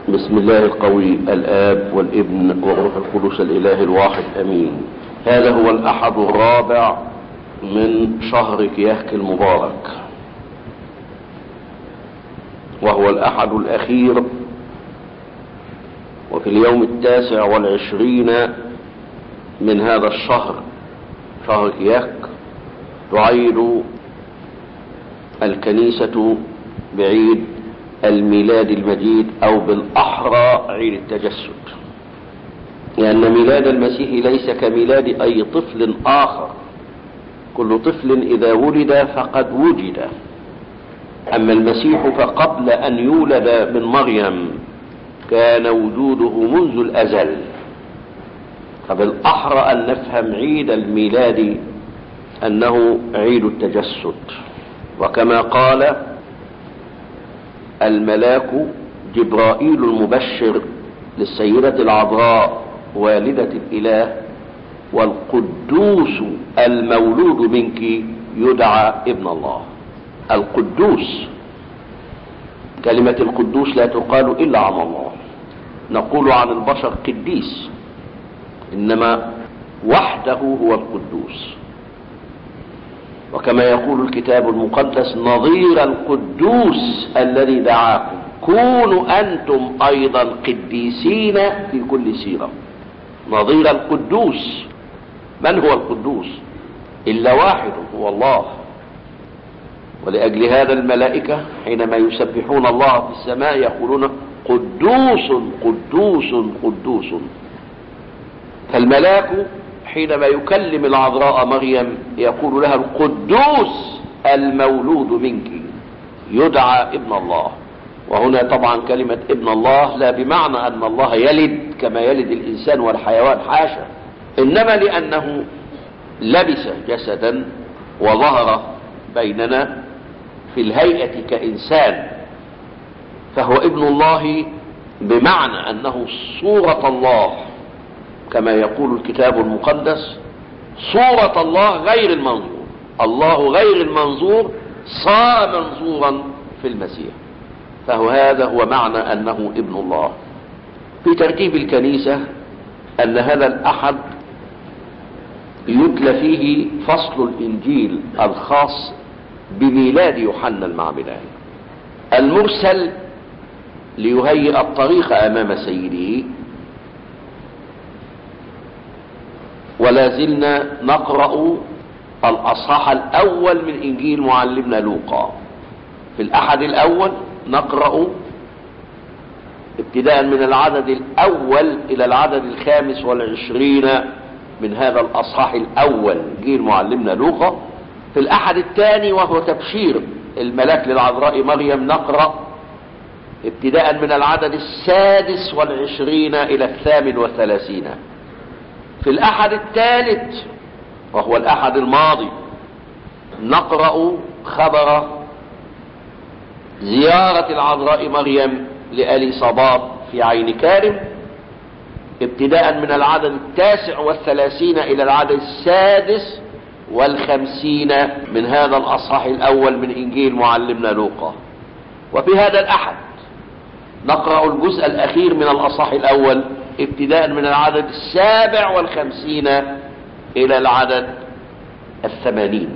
بسم الله القوي الآب والابن والروح القدس الإله الواحد أمين هذا هو الأحد الرابع من شهر كيهك المبارك وهو الأحد الأخير وفي اليوم التاسع والعشرين من هذا الشهر شهر كيهك تعيد الكنيسة بعيد الميلاد المجيد او بالاحرى عيد التجسد لان ميلاد المسيح ليس كميلاد اي طفل اخر كل طفل اذا ولد فقد وجد اما المسيح فقبل ان يولد من مريم كان وجوده منذ الازل فبالاحرى ان نفهم عيد الميلاد انه عيد التجسد وكما قال الملاك جبرائيل المبشر للسيدة العذراء والدة الإله والقدوس المولود منك يدعى ابن الله القدوس كلمة القدوس لا تقال إلا عن الله نقول عن البشر قديس إنما وحده هو القدوس وكما يقول الكتاب المقدس نظير القدوس الذي دعاكم كونوا أنتم أيضا قديسين في كل سيرة نظير القدوس من هو القدوس إلا واحد هو الله ولأجل هذا الملائكة حينما يسبحون الله في السماء يقولون قدوس قدوس قدوس فالملاك حينما يكلم العذراء مريم يقول لها القدوس المولود منك يدعى ابن الله وهنا طبعا كلمة ابن الله لا بمعنى أن الله يلد كما يلد الإنسان والحيوان حاشا إنما لأنه لبس جسدا وظهر بيننا في الهيئة كإنسان فهو ابن الله بمعنى أنه صورة الله كما يقول الكتاب المقدس صورة الله غير المنظور الله غير المنظور صار منظورا في المسيح فهو هذا هو معنى أنه ابن الله في ترتيب الكنيسة أن هذا الأحد يتلى فيه فصل الإنجيل الخاص بميلاد يوحنا المعمدان المرسل ليهيئ الطريق أمام سيده ولا زلنا نقرأ الأصحاح الأول من إنجيل معلمنا لوقا في الأحد الأول نقرأ ابتداء من العدد الأول إلى العدد الخامس والعشرين من هذا الأصحاح الأول إنجيل معلمنا لوقا في الأحد الثاني وهو تبشير الملاك للعذراء مريم نقرأ ابتداء من العدد السادس والعشرين إلى الثامن والثلاثين في الأحد الثالث وهو الأحد الماضي نقرأ خبر زيارة العذراء مريم لأليصابات في عين كارم ابتداء من العدد التاسع والثلاثين إلى العدد السادس والخمسين من هذا الأصحاح الأول من إنجيل معلمنا لوقا وفي هذا الأحد نقرأ الجزء الأخير من الأصحاح الأول ابتداء من العدد السابع والخمسين إلى العدد الثمانين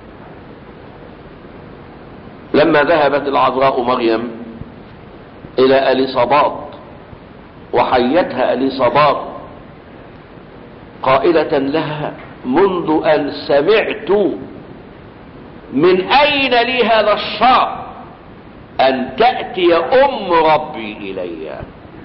لما ذهبت العذراء مريم إلى أليصابات وحيتها أليصابات قائلة لها منذ أن سمعت من أين لي هذا الشر أن تأتي أم ربي إليّ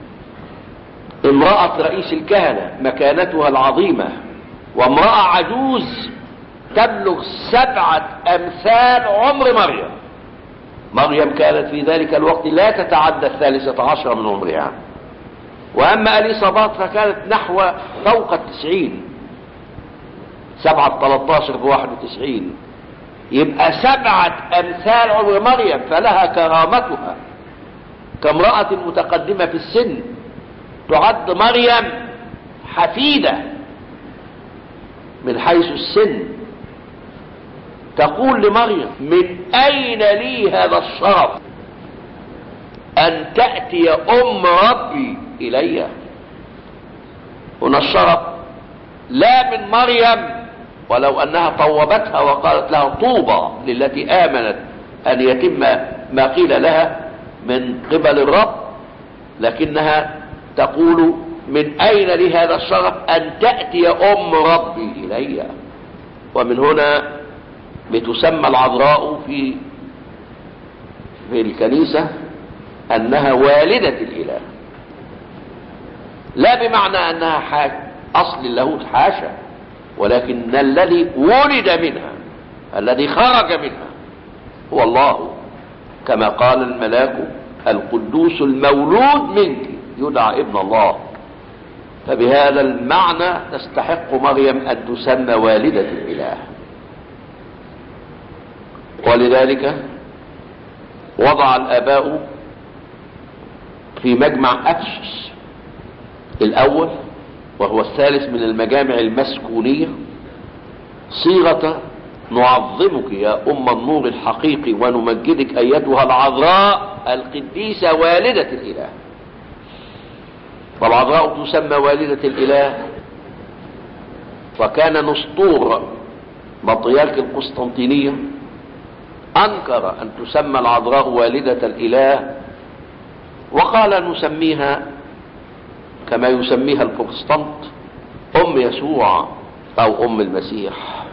امرأة رئيس الكهنة مكانتها العظيمة وامرأة عجوز تبلغ سبعة أمثال عمر مريم مريم كانت في ذلك الوقت لا تتعدى الثالثة عشر من عمرها وأما أليصابات فكانت نحو فوق التسعين سبعة تلتاشر بواحد وتسعين يبقى سبعة أمثال عمر مريم فلها كرامتها كامرأة متقدمة في السن تعد مريم حفيدة من حيث السن تقول لمريم من أين لي هذا الشرف أن تأتي أم ربي إلي هنا الشرف لا من مريم ولو أنها طوبتها وقالت لها طوبى للتي آمنت أن يتم ما قيل لها من قبل الرب لكنها تقول من أين لي هذا الشرف أن تأتي أم ربي إلي ومن هنا بتسمى العذراء في في الكنيسة أنها والدة الإله لا بمعنى أنها حاج أصل اللاهوت حاشا ولكن الذي ولد منها الذي خرج منها هو الله كما قال الملاك القدوس المولود منك يدعى ابن الله فبهذا المعنى تستحق مريم أن تسمى والدة الإله ولذلك وضع الآباء في مجمع أفسس الأول وهو الثالث من المجامع المسكونية صيغة نعظمك يا أم النور الحقيقي ونمجدك أيتها العذراء القديسة والدة الإله فالعذراء تسمى والدة الإله وكان نسطور بطيالك القسطنطينية أنكر أن تسمى العذراء والدة الإله وقال نسميها كما يسميها البروتستانت أم يسوع أو أم المسيح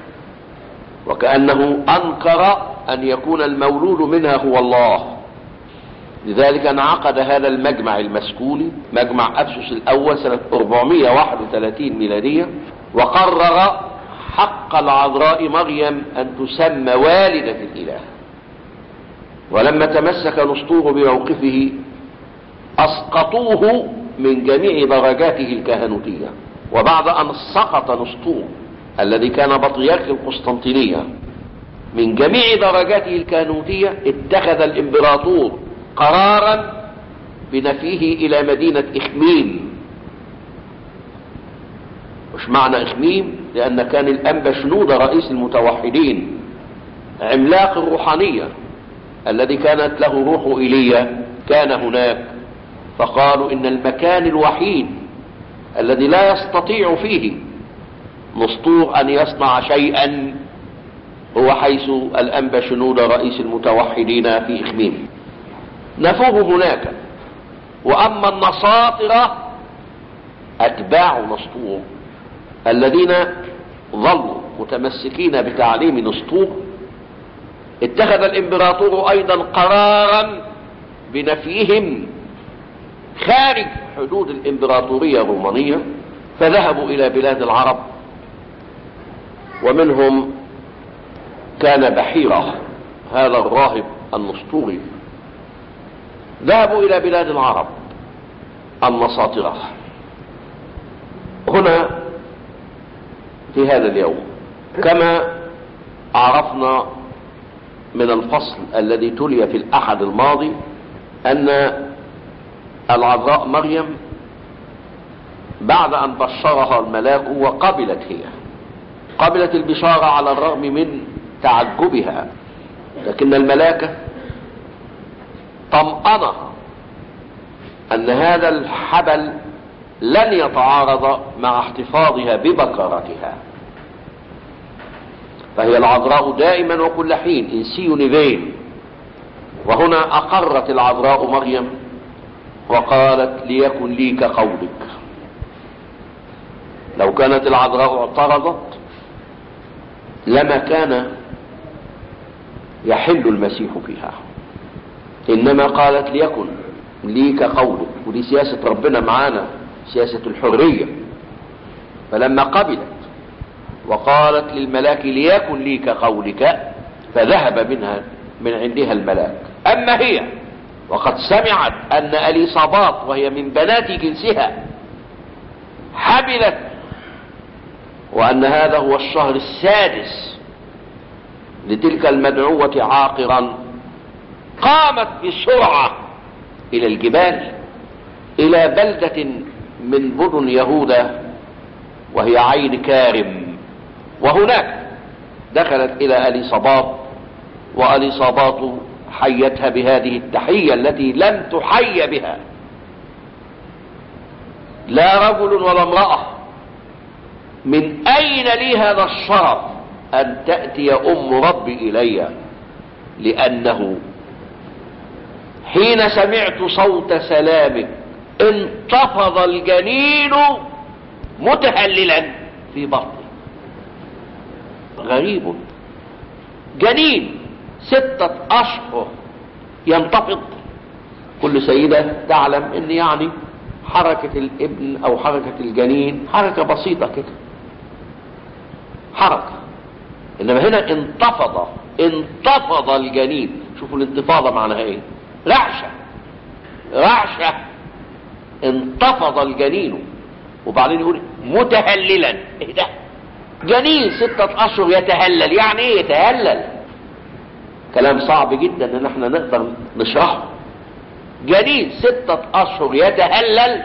وكأنه أنكر أن يكون المولود منها هو الله لذلك انعقد هذا المجمع المسكوني مجمع أفسس الأول سنة 431 ميلادية وقرر حق العذراء مريم أن تسمى والدة الإله ولما تمسك نسطور بموقفه أسقطوه من جميع درجاته الكهنوتية وبعد أن سقط نسطور الذي كان بطريرك القسطنطينية من جميع درجاته الكهنوتية اتخذ الامبراطور قرارا بنفيه الى مدينة اخميم مش معنى اخميم لان كان الانبا شنودة رئيس المتوحدين عملاق الروحانية الذي كانت له روح ايليا كان هناك فقالوا ان المكان الوحيد الذي لا يستطيع فيه نسطور ان يصنع شيئا هو حيث الانبا شنودة رئيس المتوحدين في اخميم نفوه هناك واما النصاطرة اتباع نسطور الذين ظلوا متمسكين بتعليم نسطور اتخذ الامبراطور ايضا قرارا بنفيهم خارج حدود الامبراطورية الرومانية فذهبوا الى بلاد العرب ومنهم كان بحيرة هذا الراهب النسطوري ذهبوا الى بلاد العرب النساطرة هنا في هذا اليوم كما عرفنا من الفصل الذي تلي في الاحد الماضي ان العذراء مريم بعد ان بشرها الملاك وقبلت هي قبلت البشارة على الرغم من تعجبها لكن الملائكة طمأنها أن هذا الحبل لن يتعارض مع احتفاظها ببكرتها فهي العذراء دائما وكل حين انسي نيفين وهنا أقرت العذراء مريم وقالت ليكن لي كقولك لو كانت العذراء اعترضت لما كان يحل المسيح فيها انما قالت ليكن لي كقولك ودي سياسة ربنا معانا سياسة الحرية فلما قبلت وقالت للملاك ليكن لي كقولك فذهب منها من عندها الملاك اما هي وقد سمعت ان اليصابات وهي من بنات جنسها حملت وان هذا هو الشهر السادس لتلك المدعوة عاقرا قامت بسرعة الى الجبال الى بلدة من بدن يهوذا وهي عين كارم وهناك دخلت الى اليصابات واليصابات حيتها بهذه التحية التي لم تحي بها لا رجل ولا امرأة من أين لي هذا الشرف أن تأتي أم ربي إلي لأنه حين سمعت صوت سلامك انتفض الجنين متهللا في بطني غريب جنين ستة أشهر ينتفض كل سيدة تعلم ان يعني حركة الابن او حركة الجنين حركة بسيطة كده حركة انما هنا انتفض انتفض الجنين شوفوا الانتفاضة معناها ايه رعشة رعشة انتفض الجنين وبعدين يقول متهللا ايه ده جنين ستة اشهر يتهلل يعني ايه يتهلل كلام صعب جدا ان احنا نقدر نشرحه جنين ستة اشهر يتهلل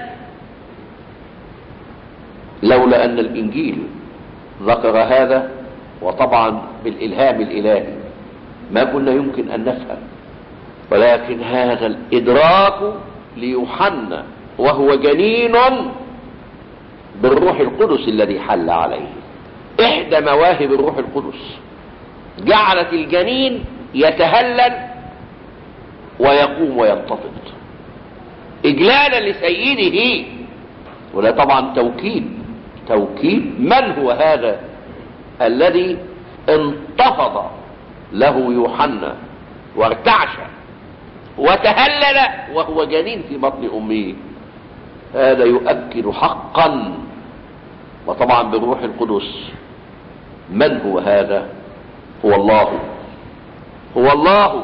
لولا ان الانجيل ذكر هذا وطبعا بالالهام الالهي ما كنا يمكن ان نفهم ولكن هذا الادراك ليوحنا وهو جنين بالروح القدس الذي حل عليه احدى مواهب الروح القدس جعلت الجنين يتهلل ويقوم وينتفض اجلالا لسيده ولا طبعا توكيد توكيد من هو هذا الذي انتفض له يوحنا وارتعش وتهلل وهو جنين في بطن امه هذا يؤكد حقا وطبعا بالروح القدس من هو هذا هو الله هو الله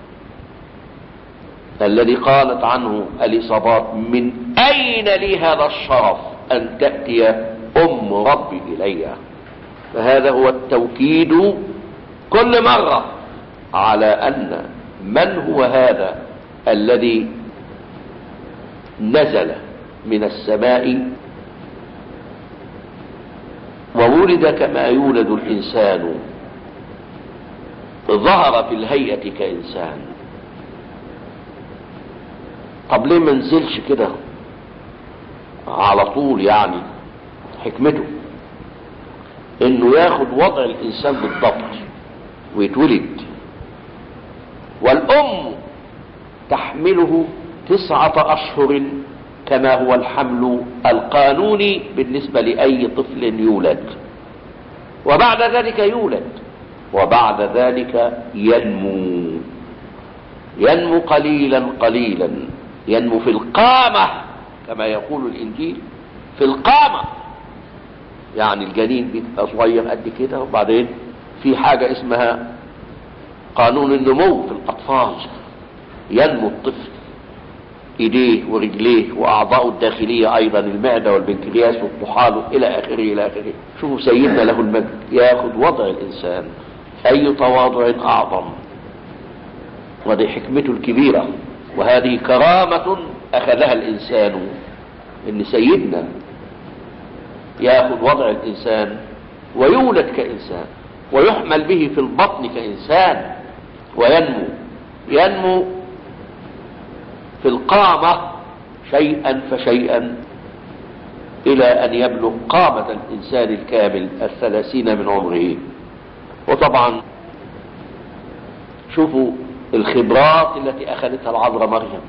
الذي قالت عنه اليصابات من اين لي هذا الشرف ان تاتي ام ربي الي فهذا هو التوكيد كل مره على ان من هو هذا الذي نزل من السماء وولد كما يولد الانسان ظهر في الهيئه كانسان طب ليه ما نزلش كده على طول يعني حكمته انه ياخد وضع الانسان بالضبط ويتولد والام تحمله تسعة اشهر كما هو الحمل القانوني بالنسبة لأي طفل يولد وبعد ذلك يولد وبعد ذلك ينمو ينمو قليلا قليلا ينمو في القامة كما يقول الإنجيل في القامة يعني الجنين بيبقى صغير قد كده وبعدين في حاجة اسمها قانون النمو في الأطفال ينمو الطفل ايديه ورجليه واعضاؤه الداخليه ايضا المعده والبنكرياس والطحال الى اخره الى اخره شوفوا سيدنا له المجد ياخذ وضع الانسان اي تواضع اعظم وهذه حكمته الكبيره وهذه كرامه اخذها الانسان ان سيدنا ياخذ وضع الانسان ويولد كانسان ويحمل به في البطن كانسان وينمو ينمو في القامة شيئا فشيئا إلى أن يبلغ قامة الإنسان الكامل الثلاثين من عمره وطبعا شوفوا الخبرات التي أخذتها العذراء مريم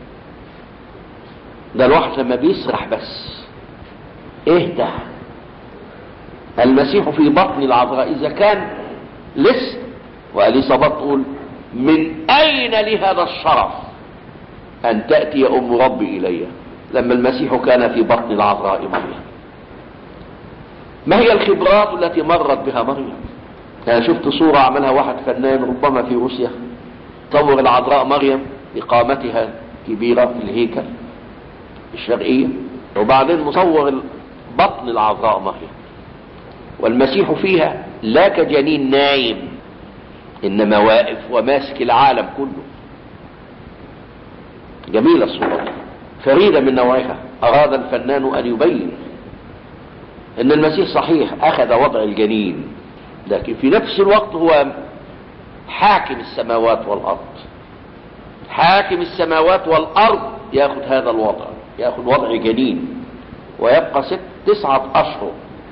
ده الواحد لما بيسرح بس ايه ده المسيح في بطن العذراء إذا كان لسه وأليصابات تقول من أين لي هذا الشرف أن تأتي أم ربي إلي لما المسيح كان في بطن العذراء مريم ما هي الخبرات التي مرت بها مريم أنا شفت صورة عملها واحد فنان ربما في روسيا صور العذراء مريم بقامتها كبيرة في الهيكل الشرقية وبعدين مصور بطن العذراء مريم والمسيح فيها لا كجنين نايم إنما واقف وماسك العالم كله جميلة الصورة دي فريدة من نوعها أراد الفنان أن يبين أن المسيح صحيح أخذ وضع الجنين لكن في نفس الوقت هو حاكم السماوات والأرض حاكم السماوات والارض ياخد هذا الوضع ياخد وضع جنين ويبقى ست تسعة اشهر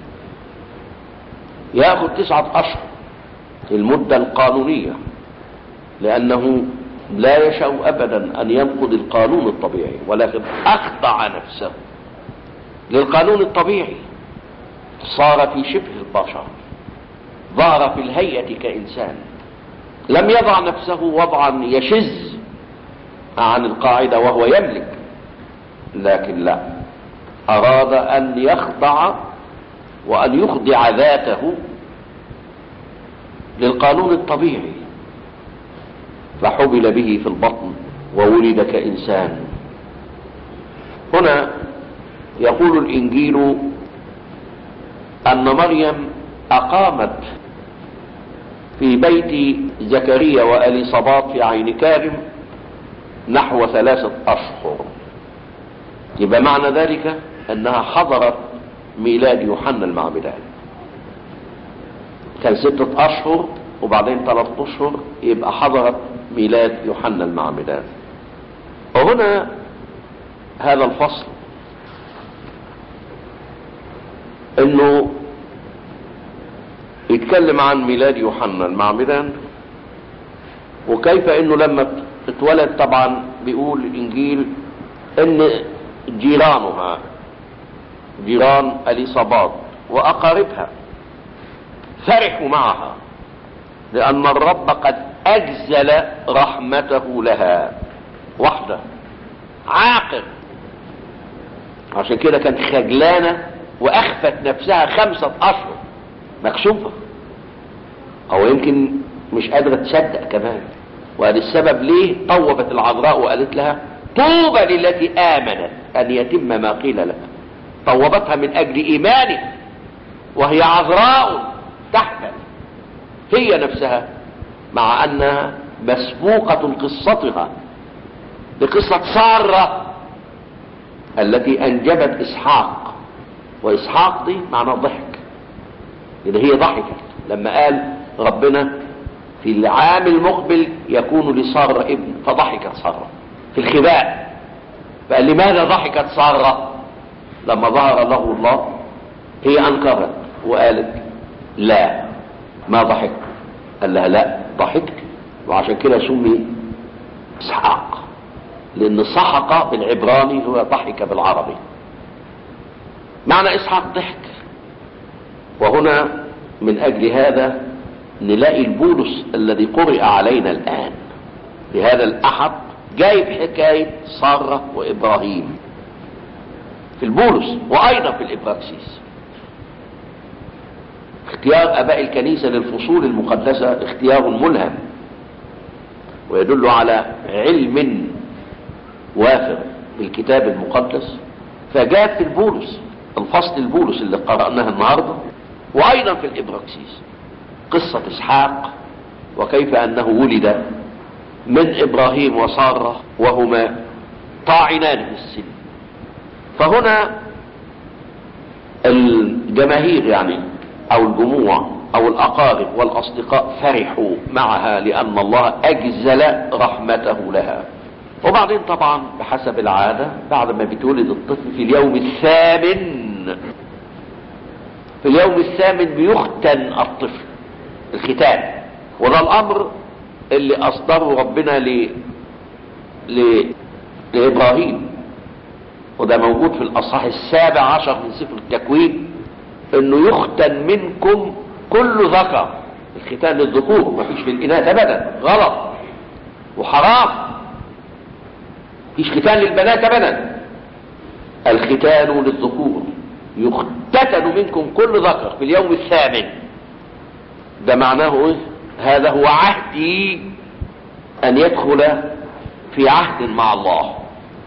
ياخد تسعة اشهر المدة القانونية لانه لا يشاء ابدا ان ينقض القانون الطبيعي ولكن اخضع نفسه للقانون الطبيعي صار في شبه البشر ظهر في الهيئة كإنسان لم يضع نفسه وضعا يشز عن القاعدة وهو يملك لكن لا أراد أن يخضع وأن يخضع ذاته للقانون الطبيعي فحبل به في البطن وولد كإنسان هنا يقول الإنجيل أن مريم أقامت في بيت زكريا وأليصابات في عين كارم نحو ثلاثة أشهر يبقى معنى ذلك أنها حضرت ميلاد يوحنا المعمدان كان ستة أشهر وبعدين ثلاثة أشهر يبقى حضرت ميلاد يوحنا المعمدان وهنا هذا الفصل انه يتكلم عن ميلاد يوحنا المعمدان وكيف انه لما اتولد طبعا بيقول الانجيل ان جيرانها جيران اليصابات واقاربها فرحوا معها لان الرب قد اجزل رحمته لها واحده عاقل عشان كده كانت خجلانه واخفت نفسها خمسة اشهر مكسوفة او يمكن مش قادرة تصدق كمان وقال السبب ليه طوبت العذراء وقالت لها طوبى للتي امنت ان يتم ما قيل لها طوبتها من اجل ايمانه وهي عذراء تحمل هي نفسها مع انها مسبوقة قصتها بقصة سارة التي انجبت اسحاق واسحاق دي معناه ضحك إذا هي ضحكت لما قال ربنا في العام المقبل يكون لسارة ابن فضحكت سارة في الخباء فقال لماذا ضحكت سارة لما ظهر له الله هي انكرت وقالت لا ما ضحكت قال لها لا ضحكت وعشان كده سمي اسحاق لان سحق بالعبراني هو ضحك بالعربي معنى اسحاق ضحك وهنا من اجل هذا نلاقي البولس الذي قرئ علينا الان في هذا الاحد جايب حكاية سارة وابراهيم في البولس وايضا في الابراكسيس اختيار اباء الكنيسة للفصول المقدسة اختيار ملهم ويدل على علم وافر بالكتاب المقدس فجاءت في البولس الفصل البولس اللي قرأناه النهاردة وأيضا في الإبراكسيس قصة إسحاق وكيف أنه ولد من إبراهيم وسارة وهما طاعنان في السن فهنا الجماهير يعني أو الجموع أو الأقارب والأصدقاء فرحوا معها لأن الله أجزل رحمته لها وبعدين طبعا بحسب العادة بعد ما بتولد الطفل في اليوم الثامن في اليوم الثامن بيختن الطفل الختان وده الامر اللي اصدره ربنا ل... ل... لابراهيم وده موجود في الاصحاح السابع عشر من سفر التكوين انه يختن منكم كل ذكر الختان للذكور مفيش في الاناث ابدا غلط وحرام مفيش ختان للبنات ابدا الختان للذكور يختتن منكم كل ذكر في اليوم الثامن ده معناه ايه هذا هو عهدي ان يدخل في عهد مع الله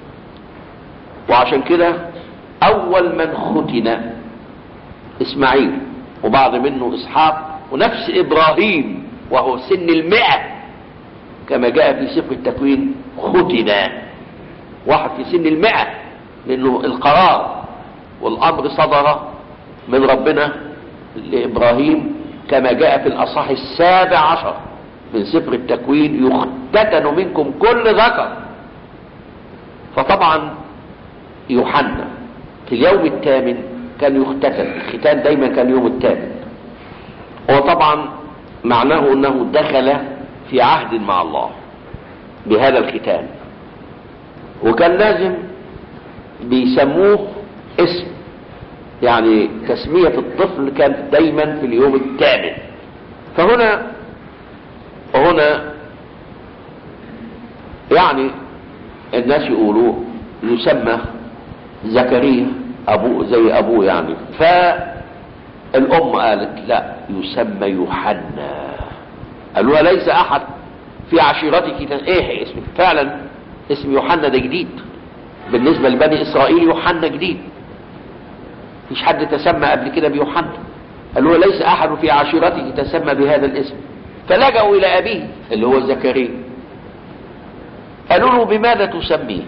وعشان كده اول من ختن اسماعيل وبعض منه اسحاق ونفس ابراهيم وهو سن المئة كما جاء في سفر التكوين ختن واحد في سن المئة لانه القرار والامر صدر من ربنا لابراهيم كما جاء في الاصح السابع عشر من سفر التكوين يختتن منكم كل ذكر فطبعا يوحنا في اليوم الثامن كان يختتن الختان دايما كان يوم الثامن وطبعا معناه انه دخل في عهد مع الله بهذا الختان وكان لازم بيسموه اسم يعني تسمية الطفل كانت دايما في اليوم الثامن فهنا هنا يعني الناس يقولوا يسمى زكريا ابوه زي ابوه يعني فالام قالت لا يسمى يوحنا قالوا ليس احد في عشيرتك ايه اسم فعلا اسم يوحنا ده جديد بالنسبة لبني اسرائيل يوحنا جديد مفيش حد تسمى قبل كده بيوحنا قالوا ليس احد في عشيرتك تسمى بهذا الاسم فلجأوا الى ابيه اللي هو زكريا قالوا له بماذا تسميه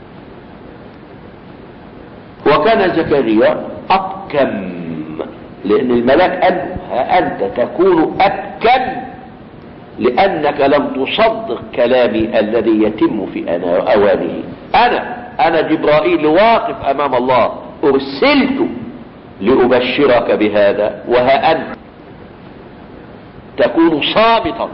وكان زكريا أبكم لأن الملاك قال له ها أنت تكون أبكم لأنك لم تصدق كلامي الذي يتم في أنا أوانه أنا أنا جبرائيل واقف أمام الله أرسلت لأبشرك بهذا وها أنت تكون صامتا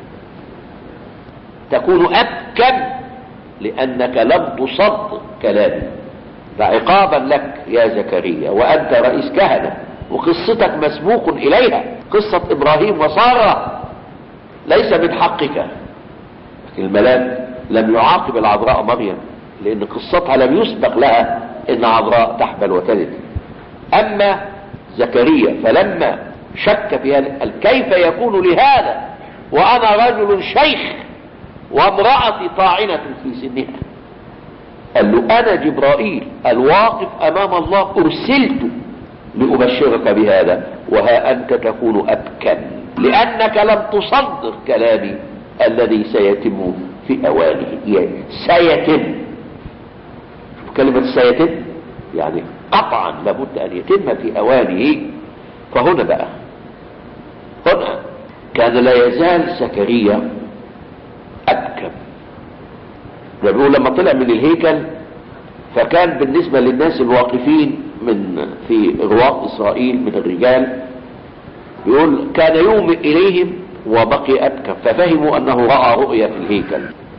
تكون أبكم لأنك لم تصدق كلامي فعقابا لك يا زكريا وأنت رئيس كهنة وقصتك مسبوق إليها قصة إبراهيم وسارة ليس من حقك لكن الملاك لم يعاقب العذراء مريم لأن قصتها لم يسبق لها إن عذراء تحبل وتلد أما زكريا فلما شك في هذا قال كيف يكون لهذا وأنا رجل شيخ وامرأتي طاعنة في سنها قال له أنا جبرائيل الواقف أمام الله أرسلت لأبشرك بهذا وها أنت تكون أبكم لأنك لم تصدق كلامي الذي سيتم في أوانه يعني سيتم كلمة سيتم يعني قطعا لابد أن يتم في أوانه فهنا بقى هنا كان لا يزال زكريا أبكم بيقول لما طلع من الهيكل فكان بالنسبة للناس الواقفين من في رواق إسرائيل من الرجال يقول كان يوم إليهم وبقي أبكم ففهموا أنه رأى رؤيا في الهيكل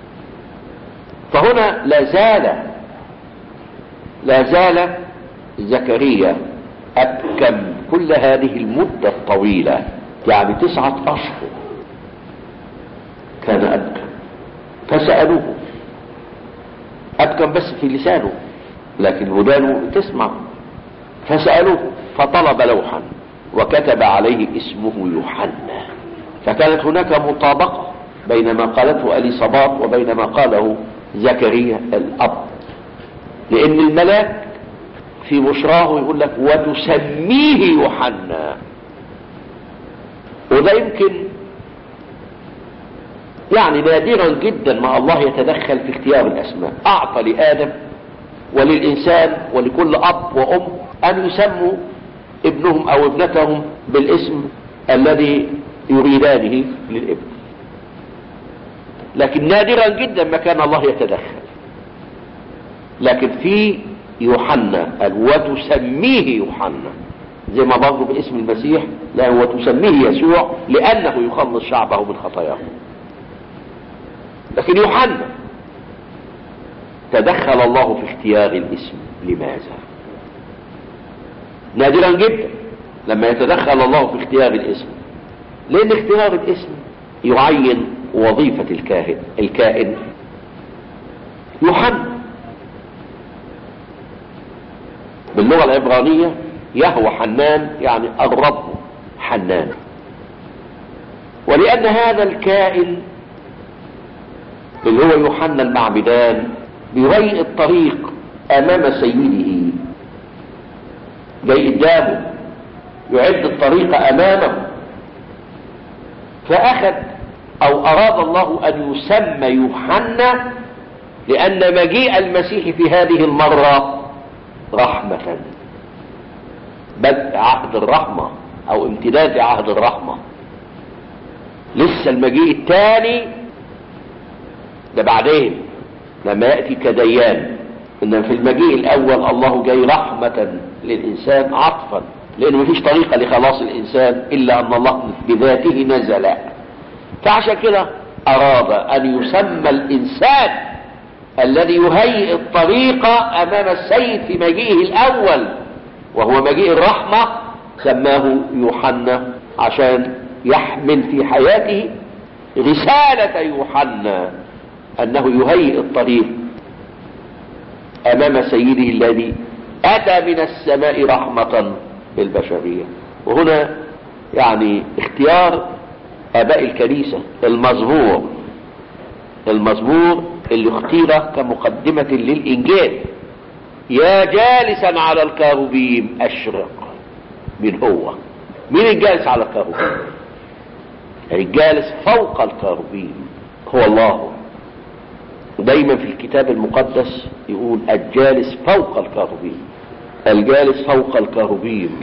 فهنا لا زال لا زال زكريا أبكم كل هذه المدة الطويلة يعني تسعة أشهر كان أبكم فسألوه أبكم بس في لسانه لكن ودانه تسمع فسألوه فطلب لوحا وكتب عليه اسمه يوحنا فكانت هناك مطابقة بين ما قالته أليصابات وبين ما قاله زكريا الأب لأن الملاك في بشراه يقول لك وتسميه يوحنا وده يمكن يعني نادرا جدا ما الله يتدخل في اختيار الاسماء اعطى لادم وللانسان ولكل اب وام ان يسموا ابنهم او ابنتهم بالاسم الذي يريدانه للابن لكن نادرا جدا ما كان الله يتدخل لكن في يوحنا قال وتسميه يوحنا زي ما برضه باسم المسيح لا وتسميه يسوع لانه يخلص شعبه من خطاياهم لكن يوحنا تدخل الله في اختيار الاسم لماذا نادرا جدا لما يتدخل الله في اختيار الاسم لان اختيار الاسم يعين وظيفة الكاهن الكائن يوحنا باللغة العبرانية يهوى حنان يعني الرب حنان ولأن هذا الكائن اللي هو يوحنا المعبدان بيضيق الطريق امام سيده جاي قدامه يعد الطريق امامه فاخذ او اراد الله ان يسمى يوحنا لان مجيء المسيح في هذه المره رحمه بدء عهد الرحمه او امتداد عهد الرحمه لسه المجيء الثاني ده بعدين لما يأتي كديان إن في المجيء الأول الله جاي رحمة للإنسان عطفا لأنه مفيش طريقة لخلاص الإنسان إلا أن الله بذاته نزل فعشان كده أراد أن يسمى الإنسان الذي يهيئ الطريق أمام السيد في مجيئه الأول وهو مجيء الرحمة سماه يوحنا عشان يحمل في حياته رسالة يوحنا أنه يهيئ الطريق أمام سيده الذي أتى من السماء رحمة للبشرية وهنا يعني اختيار آباء الكنيسة المزبور المزبور اللي اختير كمقدمة للإنجيل يا جالسا على الكاروبيم أشرق من هو مين الجالس على الكاروبيم الجالس فوق الكاروبيم هو الله دايما في الكتاب المقدس يقول الجالس فوق الكاروبيم الجالس فوق الكاروبيم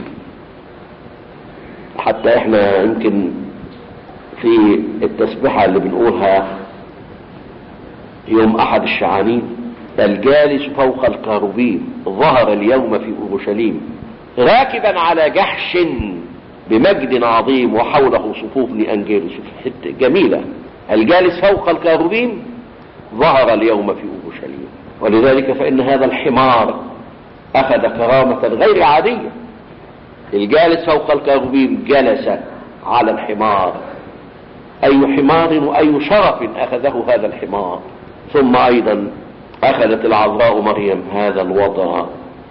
حتى احنا يمكن في التسبيحة اللي بنقولها يوم احد الشعانين الجالس فوق الكاروبيم ظهر اليوم في اورشليم راكبا على جحش بمجد عظيم وحوله صفوف لانجيل حته جميله الجالس فوق الكاروبيم ظهر اليوم في اورشليم ولذلك فان هذا الحمار اخذ كرامه غير عاديه الجالس فوق الكاروبيم جلس على الحمار اي حمار واي شرف اخذه هذا الحمار ثم ايضا اخذت العذراء مريم هذا الوضع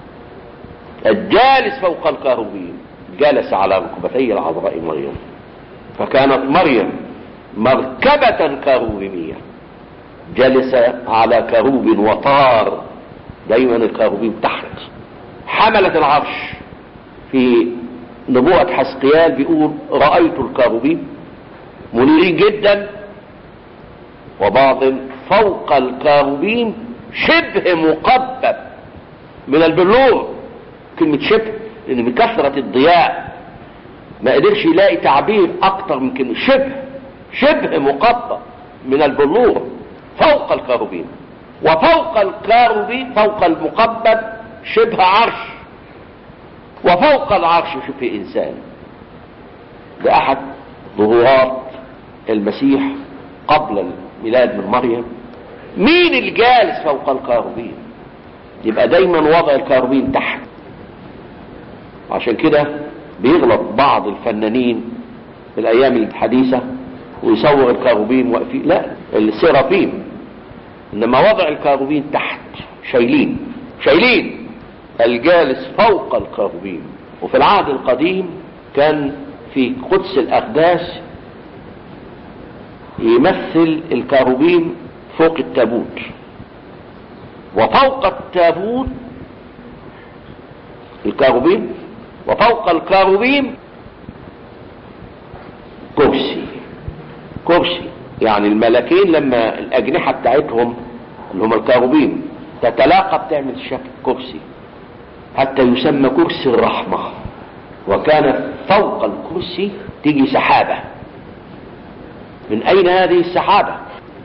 الجالس فوق الكاروبين جلس على ركبتي العذراء مريم فكانت مريم مركبة كاروبيمية جلس على كروب وطار دايما الكاروبين تحت حملت العرش في نبوءة حسقيال بيقول رأيت الكاروبين منيرين جدا وبعض فوق الكاروبين شبه مقبب من البلور كلمة شبه لان من كثرة الضياء ما قدرش يلاقي تعبير اكتر من كلمة شبه شبه مقبب من البلور فوق الكاروبين وفوق الكاروبين فوق المقبب شبه عرش وفوق العرش شبه انسان ده احد ظهورات المسيح قبل الميلاد من مريم مين الجالس فوق الكاروبين يبقى دايما وضع الكاروبين تحت عشان كده بيغلط بعض الفنانين في الايام الحديثة ويصور الكاروبين واقفين لا السيرافيم انما وضع الكاروبين تحت شايلين شايلين الجالس فوق الكاروبين وفي العهد القديم كان في قدس الاقداس يمثل الكاروبين فوق التابوت وفوق التابوت الكاروبين وفوق الكاروبين كرسي كرسي يعني الملكين لما الأجنحة بتاعتهم اللي هم الكاروبين تتلاقى بتعمل شكل كرسي حتى يسمى كرسي الرحمة وكان فوق الكرسي تيجي سحابة من أين هذه السحابة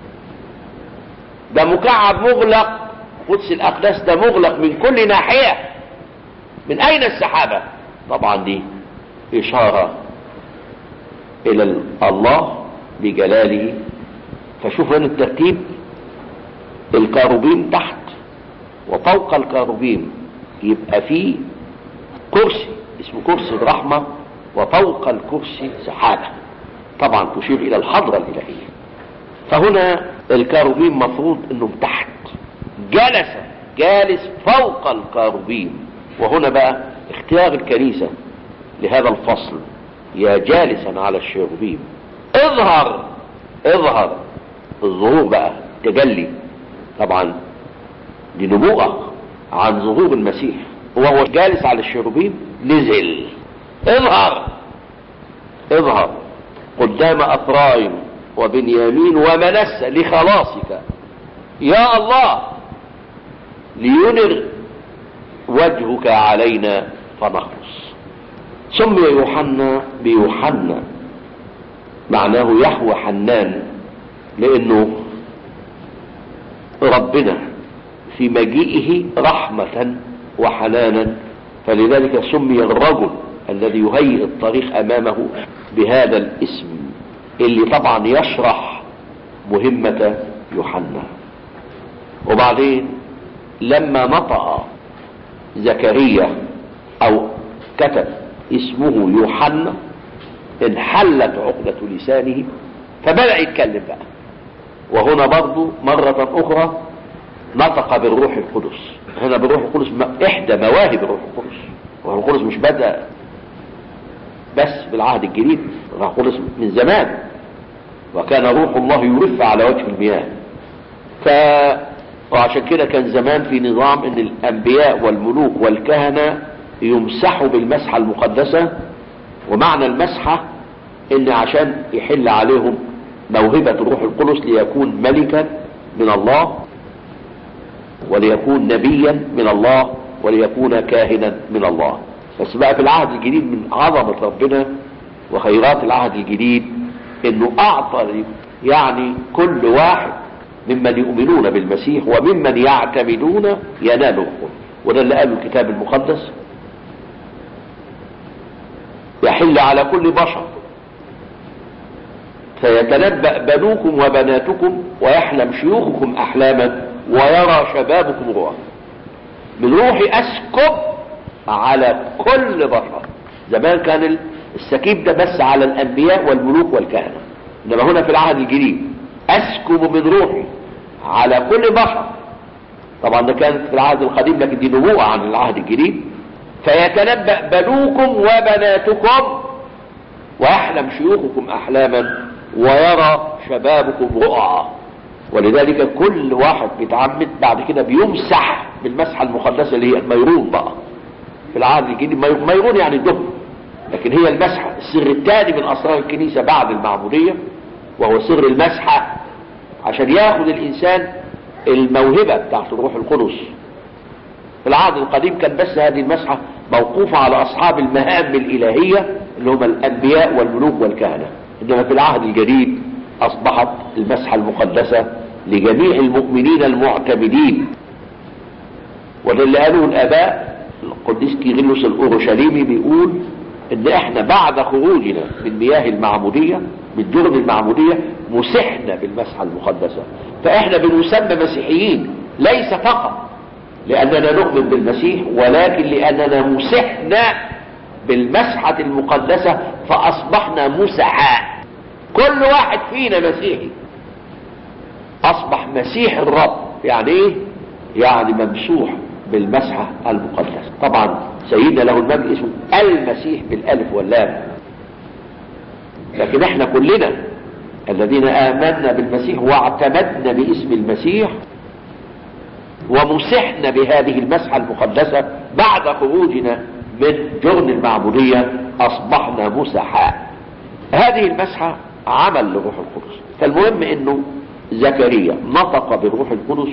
ده مكعب مغلق قدس الأقداس ده مغلق من كل ناحية من أين السحابة طبعا دي إشارة إلى الله بجلاله فشوف هنا الترتيب الكاروبين تحت وفوق الكاروبين يبقى فيه كرسي اسمه كرسي الرحمة وفوق الكرسي سحابة طبعا تشير إلى الحضرة الإلهية فهنا الكاروبين مفروض انهم تحت جلس جالس فوق الكاروبين وهنا بقى اختيار الكنيسة لهذا الفصل يا جالسا على الشيروبيم اظهر اظهر الظهور بقى تجلي طبعا دي نبوءة عن ظهور المسيح وهو جالس على الشيروبيم نزل اظهر اظهر قدام أفرايم وبنيامين ومنس لخلاصك يا الله لينر وجهك علينا فنخلص سمي يوحنا بيوحنا معناه يحوى حنان لانه ربنا في مجيئه رحمة وحنانا فلذلك سمي الرجل الذي يهيئ الطريق امامه بهذا الاسم اللي طبعا يشرح مهمة يوحنا وبعدين لما نطق زكريا او كتب اسمه يوحنا انحلت عقدة لسانه فبدأ يتكلم بقى وهنا برضو مرة اخرى نطق بالروح القدس هنا بالروح القدس احدى مواهب الروح القدس الروح القدس مش بدأ بس بالعهد الجديد الروح القدس من زمان وكان روح الله يرف على وجه المياه ف وعشان كده كان زمان في نظام ان الانبياء والملوك والكهنة يمسحوا بالمسحة المقدسة ومعنى المسحة ان عشان يحل عليهم موهبة الروح القدس ليكون ملكا من الله وليكون نبيا من الله وليكون كاهنا من الله بس بقى في العهد الجديد من عظمة ربنا وخيرات العهد الجديد انه اعطى يعني كل واحد ممن يؤمنون بالمسيح وممن يعتمدون ينالوا وده اللي قاله الكتاب المقدس يحل على كل بشر فيتنبأ بنوكم وبناتكم ويحلم شيوخكم أحلاما ويرى شبابكم رؤى من روحي أسكب على كل بشر زمان كان السكيب ده بس على الأنبياء والملوك والكهنة إنما هنا في العهد الجديد أسكب من روحي على كل بشر طبعا ده كانت في العهد القديم لكن دي نبوءة عن العهد الجديد فيتنبأ بنوكم وبناتكم ويحلم شيوخكم أحلاما ويرى شبابكم رؤى ولذلك كل واحد بيتعمد بعد كده بيمسح بالمسحة المقدسة اللي هي الميرون بقى في العهد الجديد ميرون يعني الدهن لكن هي المسحة السر الثاني من أسرار الكنيسة بعد المعمودية وهو سر المسحة عشان ياخد الإنسان الموهبة بتاعت الروح القدس في العهد القديم كان بس هذه المسحة موقوفة على أصحاب المهام الإلهية اللي هم الأنبياء والملوك والكهنة إنما في العهد الجديد أصبحت المسحة المقدسة لجميع المؤمنين المعتمدين وده اللي قالوه الآباء القديس كيغيلوس الأورشليمي بيقول إن إحنا بعد خروجنا من مياه المعمودية من جرم المعمودية مسحنا بالمسحة المقدسة فإحنا بنسمى مسيحيين ليس فقط لأننا نؤمن بالمسيح ولكن لأننا مسحنا بالمسحة المقدسة فأصبحنا مسحاء كل واحد فينا مسيحي أصبح مسيح الرب يعني إيه؟ يعني ممسوح بالمسحة المقدسة طبعا سيدنا له المجد اسمه المسيح بالألف واللام لكن احنا كلنا الذين آمنا بالمسيح واعتمدنا باسم المسيح ومسحنا بهذه المسحة المقدسة بعد خروجنا من جرن المعبودية أصبحنا مسحاء هذه المسحة عمل للروح القدس فالمهم انه زكريا نطق بالروح القدس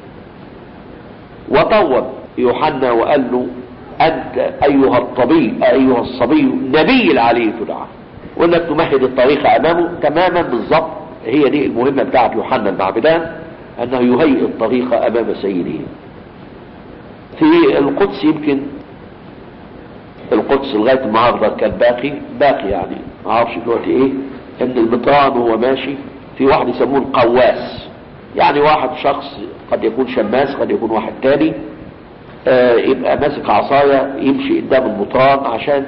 وطوب يوحنا وقال له انت ايها الطبي ايها الصبي نبي العلي تدعى وانك تمهد الطريق امامه تماما بالظبط هي دي المهمه بتاعت يوحنا المعبدان انه يهيئ الطريق امام سيده في القدس يمكن القدس لغايه النهارده كان باقي باقي يعني ما اعرفش دلوقتي ايه ان المطران وهو ماشي في واحد يسموه القواس يعني واحد شخص قد يكون شماس قد يكون واحد تاني آه يبقى ماسك عصاية يمشي قدام المطران عشان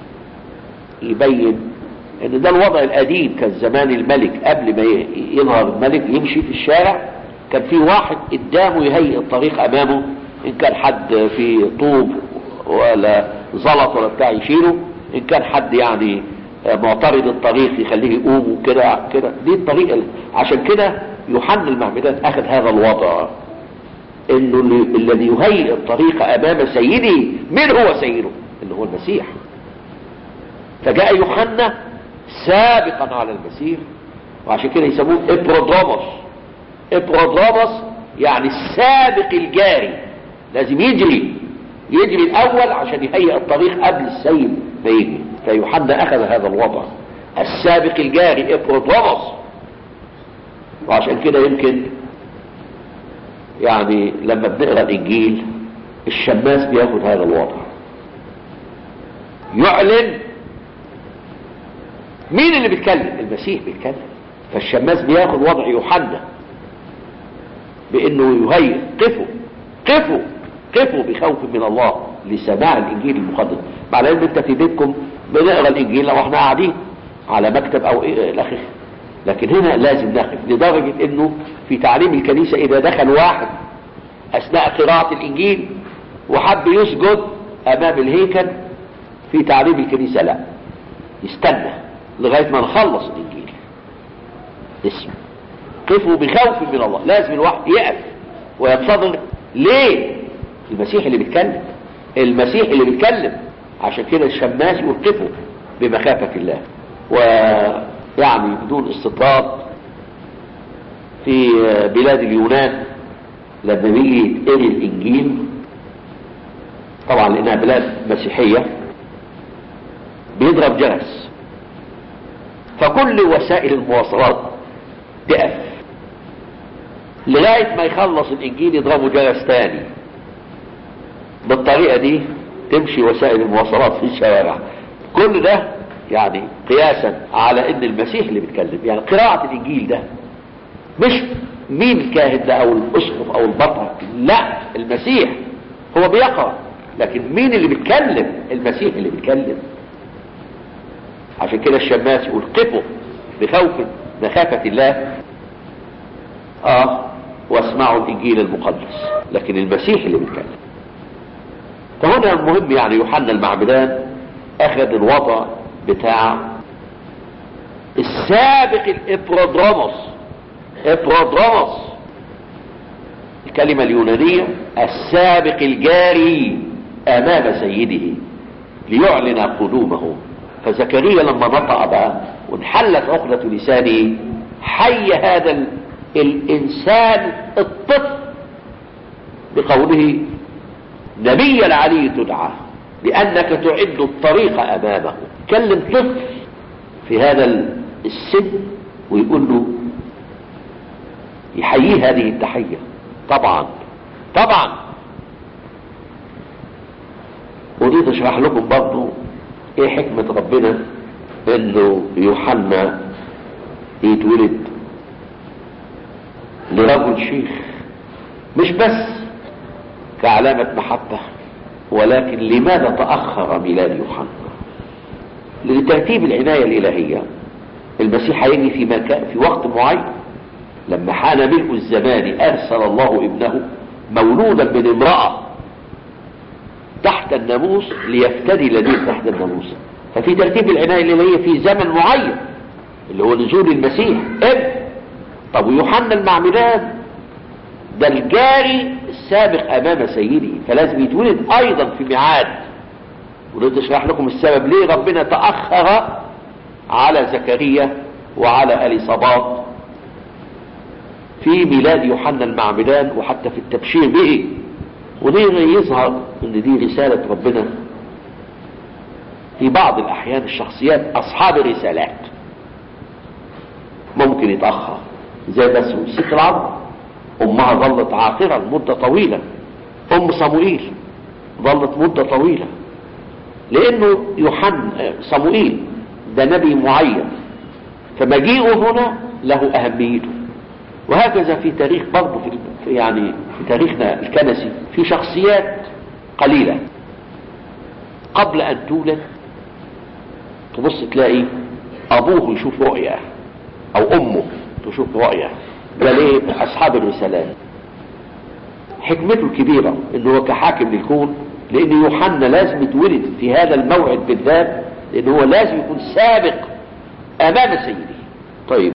يبين ان ده الوضع القديم كان زمان الملك قبل ما يظهر الملك يمشي في الشارع كان في واحد قدامه يهيئ الطريق امامه ان كان حد في طوب ولا زلط ولا بتاع يشيله ان كان حد يعني معترض الطريق يخليه يقوم وكده كده دي الطريقه عشان كده يوحنا المعمدان اخذ هذا الوضع انه الذي يهيئ الطريق امام سيده من هو سيده اللي هو المسيح فجاء يوحنا سابقا على المسيح وعشان كده يسموه ابرودروموس ابرودروموس يعني السابق الجاري لازم يجري يجري الاول عشان يهيئ الطريق قبل السيد ما يجي فيوحنا اخذ هذا الوضع السابق الجاري ابروتروموس وعشان كده يمكن يعني لما بنقرا الانجيل الشماس بياخد هذا الوضع يعلن مين اللي بيتكلم المسيح بيتكلم فالشماس بياخد وضع يوحنا بانه يهيئ قفوا قفوا قفوا بخوف من الله لسماع الانجيل المقدس مع العلم انت في بيتكم بنقرا الانجيل لو احنا قاعدين على مكتب او ايه الى اخره لكن هنا لازم نقف لدرجه انه في تعليم الكنيسه اذا دخل واحد اثناء قراءه الانجيل وحب يسجد امام الهيكل في تعليم الكنيسه لا يستنى لغايه ما نخلص الانجيل اسمه قفوا بخوف من الله لازم الواحد يقف وينتظر ليه المسيح اللي بيتكلم المسيح اللي بيتكلم عشان كده الشماس يوقفوا بمخافة الله ويعني بدون استطراد في بلاد اليونان لما بيجي يتقري الانجيل طبعا لانها بلاد مسيحية بيضرب جرس فكل وسائل المواصلات تقف لغاية ما يخلص الانجيل يضربوا جرس تاني بالطريقة دي تمشي وسائل المواصلات في الشوارع كل ده يعني قياسا على ان المسيح اللي بيتكلم يعني قراءة الانجيل ده مش مين الكاهن ده او الاسقف او البطرك لا المسيح هو بيقرأ لكن مين اللي بيتكلم المسيح اللي بيتكلم عشان كده الشماس يقول قفوا بخوف مخافة الله اه واسمعوا الانجيل المقدس لكن المسيح اللي بيتكلم فهنا المهم يعني يوحنا المعبدان اخذ الوضع بتاع السابق الابرودروموس ابرودروموس الكلمة اليونانية السابق الجاري امام سيده ليعلن قدومه فزكريا لما نطق بقى وانحلت عقدة لسانه حي هذا ال... الانسان الطفل بقوله نبي العلي تدعى لانك تعد الطريق امامه كلم طفل في هذا السن ويقول له يحييه هذه التحية طبعا طبعا اريد اشرح لكم برضو ايه حكمة ربنا انه يوحنا يتولد لرجل شيخ مش بس كعلامة محبة ولكن لماذا تأخر ميلاد يوحنا لترتيب العناية الإلهية المسيح هيجي في مكان في وقت معين لما حان ملء الزمان أرسل الله ابنه مولودا من امرأة تحت الناموس ليفتدي الذين تحت الناموس ففي ترتيب العناية الإلهية في زمن معين اللي هو نزول المسيح ابن طب ويوحنا المعمدان ده الجاري السابق امام سيدي فلازم يتولد ايضا في ميعاد ونريد اشرح لكم السبب ليه ربنا تاخر على زكريا وعلى اليصابات في ميلاد يوحنا المعمدان وحتى في التبشير به وليه يظهر ان دي رسالة ربنا في بعض الاحيان الشخصيات اصحاب الرسالات ممكن يتأخر زي بس ست العرب امها ظلت عاقرة لمدة طويلة ام صموئيل ظلت مدة طويلة لانه يوحنا صموئيل ده نبي معين فمجيئه هنا له اهميته وهكذا في تاريخ برضه في يعني في تاريخنا الكنسي في شخصيات قليلة قبل ان تولد تبص تلاقي ابوه يشوف رؤية او امه تشوف رؤية ده ليه اصحاب الرسالات حكمته الكبيرة انه هو كحاكم للكون لان يوحنا لازم يتولد في هذا الموعد بالذات لان هو لازم يكون سابق امام سيده طيب